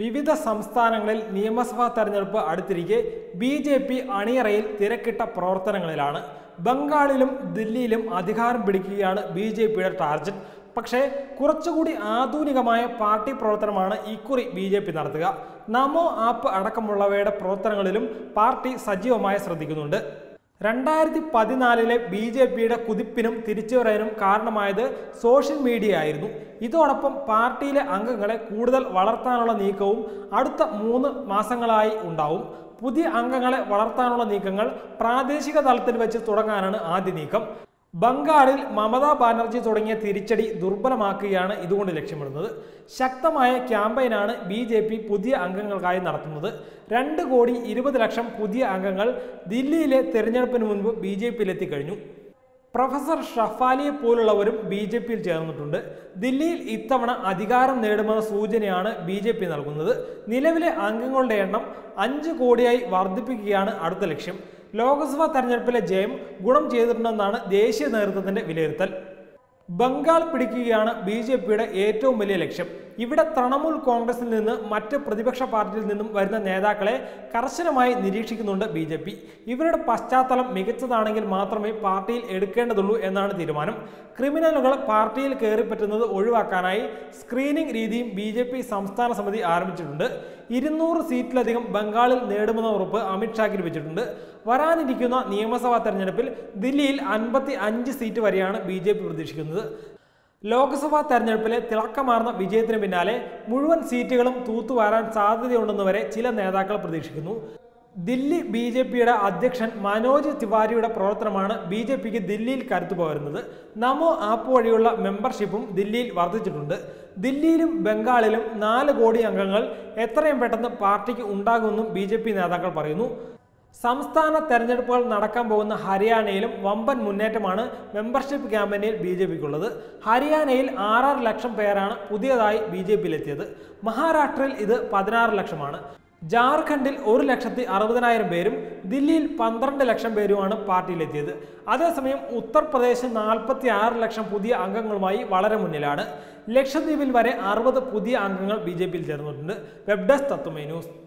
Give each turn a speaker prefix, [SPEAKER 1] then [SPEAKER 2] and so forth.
[SPEAKER 1] വിവിധ സംസ്ഥാനങ്ങളിൽ നിയമസഭാ തെരഞ്ഞെടുപ്പ് അടുത്തിരിക്കെ ബി ജെ പി അണിയറയിൽ തിരക്കിട്ട പ്രവർത്തനങ്ങളിലാണ് ബംഗാളിലും ദില്ലിയിലും അധികാരം പിടിക്കുകയാണ് ബി ജെ പിയുടെ ടാർഗറ്റ് പക്ഷേ കുറച്ചുകൂടി ആധുനികമായ പാർട്ടി പ്രവർത്തനമാണ് ഇക്കുറി ബി ജെ പി നടത്തുക നമോ ആപ്പ് അടക്കമുള്ളവയുടെ പ്രവർത്തനങ്ങളിലും പാർട്ടി സജീവമായി ശ്രദ്ധിക്കുന്നുണ്ട് രണ്ടായിരത്തി പതിനാലിലെ ബി ജെ പിയുടെ കുതിപ്പിനും തിരിച്ചുവരവിനും കാരണമായത് സോഷ്യൽ മീഡിയ ആയിരുന്നു ഇതോടൊപ്പം പാർട്ടിയിലെ അംഗങ്ങളെ കൂടുതൽ വളർത്താനുള്ള നീക്കവും അടുത്ത മൂന്ന് മാസങ്ങളായി ഉണ്ടാവും പുതിയ അംഗങ്ങളെ വളർത്താനുള്ള നീക്കങ്ങൾ പ്രാദേശിക തലത്തിൽ വെച്ച് തുടങ്ങാനാണ് ആദ്യ നീക്കം ബംഗാളിൽ മമതാ ബാനർജി തുടങ്ങിയ തിരിച്ചടി ദുർബലമാക്കുകയാണ് ഇതുകൊണ്ട് ലക്ഷ്യമിടുന്നത് ശക്തമായ ക്യാമ്പയിനാണ് ബി ജെ പി പുതിയ അംഗങ്ങൾക്കായി നടത്തുന്നത് രണ്ട് കോടി ഇരുപത് ലക്ഷം പുതിയ അംഗങ്ങൾ ദില്ലിയിലെ തെരഞ്ഞെടുപ്പിന് മുൻപ് ബി ജെ പിയിലെത്തിക്കഴിഞ്ഞു പ്രൊഫസർ ഷഫാലിയെ പോലുള്ളവരും ബി ജെ പിയിൽ ചേർന്നിട്ടുണ്ട് ദില്ലിയിൽ ഇത്തവണ അധികാരം നേടുമെന്ന സൂചനയാണ് ബി ജെ പി നൽകുന്നത് നിലവിലെ അംഗങ്ങളുടെ എണ്ണം അഞ്ച് കോടിയായി വർദ്ധിപ്പിക്കുകയാണ് അടുത്ത ലക്ഷ്യം ലോക്സഭാ തെരഞ്ഞെടുപ്പിലെ ജയം ഗുണം ചെയ്തിട്ടുണ്ടെന്നാണ് ദേശീയ നേതൃത്വത്തിന്റെ വിലയിരുത്തൽ ബംഗാൾ പിടിക്കുകയാണ് ബി ജെ പിയുടെ ഏറ്റവും വലിയ ലക്ഷ്യം ഇവിടെ തൃണമൂൽ കോൺഗ്രസിൽ നിന്ന് മറ്റ് പ്രതിപക്ഷ പാർട്ടിയിൽ നിന്നും വരുന്ന നേതാക്കളെ കർശനമായി നിരീക്ഷിക്കുന്നുണ്ട് ബി ജെ പി ഇവരുടെ പശ്ചാത്തലം മികച്ചതാണെങ്കിൽ മാത്രമേ പാർട്ടിയിൽ എടുക്കേണ്ടതുള്ളൂ എന്നാണ് തീരുമാനം ക്രിമിനലുകൾ പാർട്ടിയിൽ കയറിപ്പറ്റുന്നത് ഒഴിവാക്കാനായി സ്ക്രീനിംഗ് രീതിയും ബി ജെ പി സംസ്ഥാന സമിതി ആരംഭിച്ചിട്ടുണ്ട് ഇരുന്നൂറ് സീറ്റിലധികം ബംഗാളിൽ നേടുമെന്ന ഉറപ്പ് അമിത്ഷാക്ക് ലഭിച്ചിട്ടുണ്ട് വരാനിരിക്കുന്ന നിയമസഭാ തെരഞ്ഞെടുപ്പിൽ ദില്ലിയിൽ അൻപത്തി അഞ്ച് സീറ്റ് വരെയാണ് ബി ജെ പി പ്രതീക്ഷിക്കുന്നത് ലോക്സഭാ തെരഞ്ഞെടുപ്പിലെ തിളക്കമാർന്ന വിജയത്തിന് പിന്നാലെ മുഴുവൻ സീറ്റുകളും തൂത്തുവാരാൻ സാധ്യതയുണ്ടെന്ന് വരെ ചില നേതാക്കൾ പ്രതീക്ഷിക്കുന്നു ദില്ലി ബി ജെ പിയുടെ അധ്യക്ഷൻ മനോജ് തിവാരിയുടെ പ്രവർത്തനമാണ് ബി ജെ പിക്ക് ദില്ലിയിൽ കരുത്തു പകരുന്നത് നമോ ആപ്പ് വഴിയുള്ള മെമ്പർഷിപ്പും ദില്ലിയിൽ വർദ്ധിച്ചിട്ടുണ്ട് ദില്ലിയിലും ബംഗാളിലും നാല് കോടി അംഗങ്ങൾ എത്രയും പെട്ടെന്ന് പാർട്ടിക്ക് ഉണ്ടാകുമെന്നും ബി നേതാക്കൾ പറയുന്നു സംസ്ഥാന തെരഞ്ഞെടുപ്പുകൾ നടക്കാൻ പോകുന്ന ഹരിയാനയിലും വമ്പൻ മുന്നേറ്റമാണ് മെമ്പർഷിപ്പ് ക്യാമ്പയിനിൽ ബി ജെ പിക്കുള്ളത് ഹരിയാനയിൽ ആറാറ് ലക്ഷം പേരാണ് പുതിയതായി ബി ജെ പിയിലെത്തിയത് മഹാരാഷ്ട്രയിൽ ഇത് പതിനാറ് ലക്ഷമാണ് ജാർഖണ്ഡിൽ ഒരു ലക്ഷത്തി അറുപതിനായിരം പേരും ദില്ലിയിൽ പന്ത്രണ്ട് ലക്ഷം പേരുമാണ് പാർട്ടിയിലെത്തിയത് അതേസമയം ഉത്തർപ്രദേശ് നാൽപ്പത്തി ആറ് ലക്ഷം പുതിയ അംഗങ്ങളുമായി വളരെ മുന്നിലാണ് ലക്ഷദ്വീപിൽ വരെ അറുപത് പുതിയ അംഗങ്ങൾ ബി ജെ പിയിൽ ചേർന്നിട്ടുണ്ട് വെബ് ഡെസ്ക് തത്വമേ ന്യൂസ്